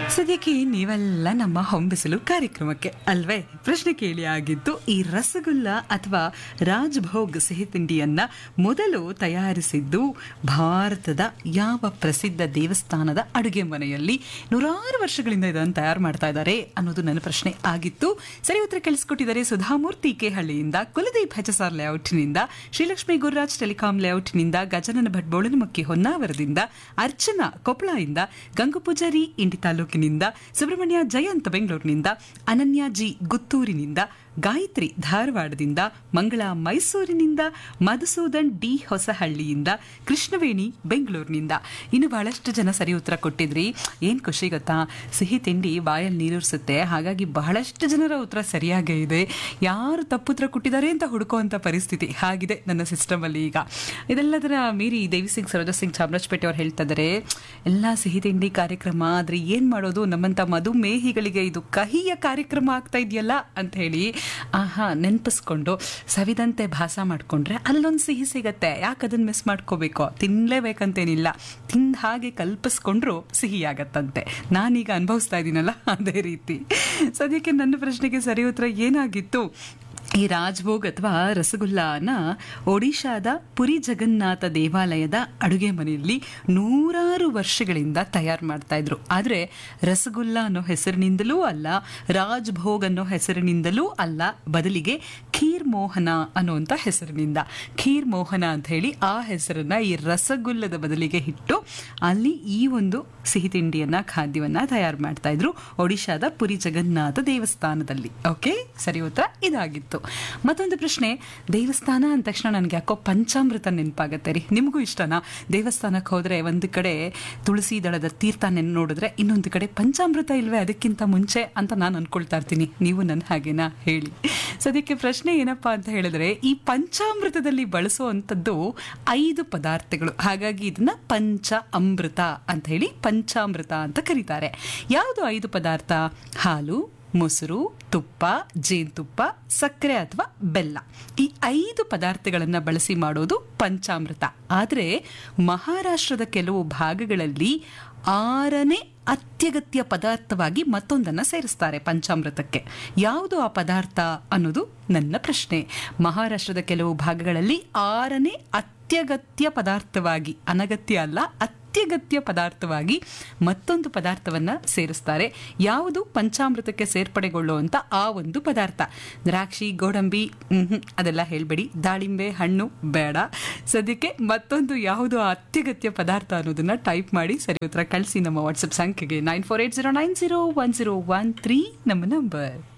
ಸದ್ಯಕ್ಕೆ ನೀವೆಲ್ಲ ನಮ್ಮ ಹೊಂಬಿಸಲು ಕಾರ್ಯಕ್ರಮಕ್ಕೆ ಅಲ್ವೇ ಪ್ರಶ್ನೆ ಕೇಳಿ ಆಗಿತ್ತು ಈ ರಸಗುಲ್ಲ ಅಥವಾ ರಾಜ್ಭೋಗ್ ಸಿಹಿ ತಿಂಡಿಯನ್ನ ಮೊದಲು ತಯಾರಿಸಿದ್ದು ಭಾರತದ ಯಾವ ಪ್ರಸಿದ್ಧ ದೇವಸ್ಥಾನದ ಅಡುಗೆ ಮನೆಯಲ್ಲಿ ನೂರಾರು ವರ್ಷಗಳಿಂದ ಇದನ್ನು ತಯಾರು ಮಾಡ್ತಾ ಇದ್ದಾರೆ ಅನ್ನೋದು ನನ್ನ ಪ್ರಶ್ನೆ ಆಗಿತ್ತು ಸರಿ ಉತ್ತರ ಕಳಿಸ್ಕೊಟ್ಟಿದ್ದಾರೆ ಸುಧಾಮೂರ್ತಿ ಕೆಹಳ್ಳಿಯಿಂದ ಕುಲದೀಪ್ ಹೆಚಸಾರ್ ಲೇಔಟ್ನಿಂದ ಶ್ರೀಲಕ್ಷ್ಮಿ ಗುರುರಾಜ್ ಟೆಲಿಕಾಂ ಲೇಔಟ್ನಿಂದ ಗಜನನ ಭಟ್ ಬೋಳನಮಕ್ಕಿ ಹೊನ್ನಾವರದಿಂದ ಅರ್ಚನಾ ಕೊಪ್ಪಳದಿಂದ ಗಂಗು ಪೂಜಾರಿ ಇಂಡಿ ತಾಲೂಕಿನಿಂದ ಸುಬ್ರಹ್ಮಣ್ಯ ಜಯಂತ್ ಬೆಂಗಳೂರಿನಿಂದ ಅನನ್ಯ ಜಿ ಗುತ್ತೂರಿನಿಂದ ಗಾಯತ್ರಿ ಧಾರವಾಡದಿಂದ ಮಂಗಳ ಮೈಸೂರಿನಿಂದ ಮಧುಸೂದನ್ ಡಿ ಹೊಸಹಳ್ಳಿಯಿಂದ ಕೃಷ್ಣವೇಣಿ ಬೆಂಗಳೂರಿನಿಂದ ಇನ್ನು ಬಹಳಷ್ಟು ಜನ ಸರಿ ಉತ್ತರ ಕೊಟ್ಟಿದ್ರಿ ಏನ್ ಖುಷಿ ಗೊತ್ತಾ ಸಿಹಿ ತಿಂಡಿ ಬಾಯಲ್ಲಿ ನೀರೂರಿಸುತ್ತೆ ಹಾಗಾಗಿ ಬಹಳಷ್ಟು ಜನರ ಉತ್ತರ ಸರಿಯಾಗೇ ಇದೆ ಯಾರು ತಪ್ಪುತ್ತರ ಕೊಟ್ಟಿದ್ದಾರೆ ಅಂತ ಹುಡುಕುವಂತ ಪರಿಸ್ಥಿತಿ ಹಾಗಿದೆ ನನ್ನ ಸಿಸ್ಟಮ್ ಅಲ್ಲಿ ಈಗ ಇದೆಲ್ಲದರ ಮೀರಿ ದೇವಿ ಸಿಂಗ್ ಸರೋಜಾ ಸಿಂಗ್ ಚಾಮರಾಜಪೇಟೆ ಅವ್ರು ಹೇಳ್ತಾ ಇದ್ದಾರೆ ಎಲ್ಲ ಸಿಹಿ ತಿಂಡಿ ಕಾರ್ಯಕ್ರಮ ಆದ್ರೆ ಏನ್ ಮಾಡೋದು ನಮ್ಮಂತ ಮಧುಮೇಹಿಗಳಿಗೆ ಇದು ಕಹಿಯ ಕಾರ್ಯಕ್ರಮ ಆಗ್ತಾ ಇದೆಯಲ್ಲ ಅಂತ ಹೇಳಿ ಆಹಾ ನೆನಪಿಸ್ಕೊಂಡು ಸವಿದಂತೆ ಭಾಸ ಮಾಡ್ಕೊಂಡ್ರೆ ಅಲ್ಲೊಂದು ಸಿಹಿ ಸಿಗತ್ತೆ ಯಾಕೆ ಅದನ್ನ ಮಿಸ್ ಮಾಡ್ಕೋಬೇಕು ತಿನ್ಲೇಬೇಕಂತೇನಿಲ್ಲ ತಿಂದ ಹಾಗೆ ಕಲ್ಪಿಸ್ಕೊಂಡ್ರು ಸಿಹಿ ಆಗತ್ತಂತೆ ನಾನೀಗ ಅನುಭವಿಸ್ತಾ ಇದ್ದೀನಲ್ಲ ಅದೇ ರೀತಿ ಸದ್ಯಕ್ಕೆ ನನ್ನ ಪ್ರಶ್ನೆಗೆ ಸರಿ ಉತ್ತರ ಏನಾಗಿತ್ತು ಈ ರಾಜ್ಭೋಗ್ ಅಥವಾ ರಸಗುಲ್ಲಾನ ಒಡಿಶಾದ ಪುರಿ ಜಗನ್ನಾಥ ದೇವಾಲಯದ ಅಡುಗೆ ಮನೆಯಲ್ಲಿ ನೂರಾರು ವರ್ಷಗಳಿಂದ ತಯಾರು ಮಾಡ್ತಾ ಇದ್ರು ಆದರೆ ರಸಗುಲ್ಲ ಅನ್ನೋ ಹೆಸರಿನಿಂದಲೂ ಅಲ್ಲ ರಾಜ್ಭೋಗ್ ಅನ್ನೋ ಹೆಸರಿನಿಂದಲೂ ಅಲ್ಲ ಬದಲಿಗೆ ಖೀರ್ ಮೋಹನ ಅನ್ನುವಂಥ ಹೆಸರಿನಿಂದ ಖೀರ್ ಮೋಹನ ಅಂತ ಹೇಳಿ ಆ ಹೆಸರನ್ನ ಈ ರಸಗುಲ್ಲದ ಬದಲಿಗೆ ಇಟ್ಟು ಅಲ್ಲಿ ಈ ಒಂದು ಸಿಹಿ ತಿಂಡಿಯನ್ನ ಖಾದ್ಯವನ್ನ ತಯಾರು ಮಾಡ್ತಾ ಇದ್ರು ಒಡಿಶಾದ ಪುರಿ ಜಗನ್ನಾಥ ದೇವಸ್ಥಾನದಲ್ಲಿ ಓಕೆ ಸರಿ ಉತ್ತರ ಇದಾಗಿತ್ತು ಮತ್ತೊಂದು ಪ್ರಶ್ನೆ ದೇವಸ್ಥಾನ ಅಂದ ತಕ್ಷಣ ನನಗೆ ಯಾಕೋ ಪಂಚಾಮೃತ ನೆನಪಾಗತ್ತೆ ರೀ ನಿಮಗೂ ಇಷ್ಟನಾ ದೇವಸ್ಥಾನಕ್ಕೆ ಹೋದ್ರೆ ಒಂದು ಕಡೆ ತುಳಸಿ ದಳದ ತೀರ್ಥ ನೆನ್ ನೋಡಿದ್ರೆ ಇನ್ನೊಂದು ಕಡೆ ಪಂಚಾಮೃತ ಇಲ್ವೇ ಅದಕ್ಕಿಂತ ಮುಂಚೆ ಅಂತ ನಾನು ಅನ್ಕೊಳ್ತಾ ಇರ್ತೀನಿ ನೀವು ನನ್ನ ಹಾಗೇನಾ ಹೇಳಿ ಸದ್ಯಕ್ಕೆ ಪ್ರಶ್ನೆ ಏನಪ್ಪಾ ಅಂತ ಹೇಳಿದ್ರೆ ಈ ಪಂಚಾಮೃತದಲ್ಲಿ ಬಳಸುವಂಥದ್ದು ಐದು ಪದಾರ್ಥಗಳು ಹಾಗಾಗಿ ಇದನ್ನ ಪಂಚ ಅಮೃತ ಅಂತ ಹೇಳಿ ಪಂಚಾಮೃತ ಅಂತ ಕರೀತಾರೆ ಯಾವುದು ಐದು ಪದಾರ್ಥ ಹಾಲು ಮೊಸರು ತುಪ್ಪ ಜೇನುತುಪ್ಪ ಸಕ್ಕರೆ ಅಥವಾ ಬೆಲ್ಲ ಈ ಐದು ಪದಾರ್ಥಗಳನ್ನ ಬಳಸಿ ಮಾಡೋದು ಪಂಚಾಮೃತ ಆದರೆ ಮಹಾರಾಷ್ಟ್ರದ ಕೆಲವು ಭಾಗಗಳಲ್ಲಿ ಆರನೇ ಅತ್ಯಗತ್ಯ ಪದಾರ್ಥವಾಗಿ ಮತ್ತೊಂದನ್ನು ಸೇರಿಸ್ತಾರೆ ಪಂಚಾಮೃತಕ್ಕೆ ಯಾವುದು ಆ ಪದಾರ್ಥ ಅನ್ನೋದು ನನ್ನ ಪ್ರಶ್ನೆ ಮಹಾರಾಷ್ಟ್ರದ ಕೆಲವು ಭಾಗಗಳಲ್ಲಿ ಆರನೇ ಅತ್ಯಗತ್ಯ ಪದಾರ್ಥವಾಗಿ ಅನಗತ್ಯ ಅಲ್ಲ ಅತ್ಯಗತ್ಯ ಪದಾರ್ಥವಾಗಿ ಮತ್ತೊಂದು ಪದಾರ್ಥವನ್ನ ಸೇರಿಸ್ತಾರೆ ಯಾವುದು ಪಂಚಾಮೃತಕ್ಕೆ ಸೇರ್ಪಡೆಗೊಳ್ಳುವಂತ ಆ ಒಂದು ಪದಾರ್ಥ ದ್ರಾಕ್ಷಿ ಗೋಡಂಬಿ ಮ್ಹೂ, ಅದೆಲ್ಲ ಹೇಳ್ಬೇಡಿ ದಾಳಿಂಬೆ ಹಣ್ಣು ಬೇಡ ಸದ್ಯಕ್ಕೆ ಮತ್ತೊಂದು ಯಾವುದು ಆ ಅತ್ಯಗತ್ಯ ಪದಾರ್ಥ ಅನ್ನೋದನ್ನ ಟೈಪ್ ಮಾಡಿ ಸರಿ ಉತ್ತರ ಕಳಿಸಿ ನಮ್ಮ ವಾಟ್ಸಪ್ ಸಂಖ್ಯೆಗೆ nine four eight zero nine zero one zero one three ನಮ್ಮ ನಂಬರ್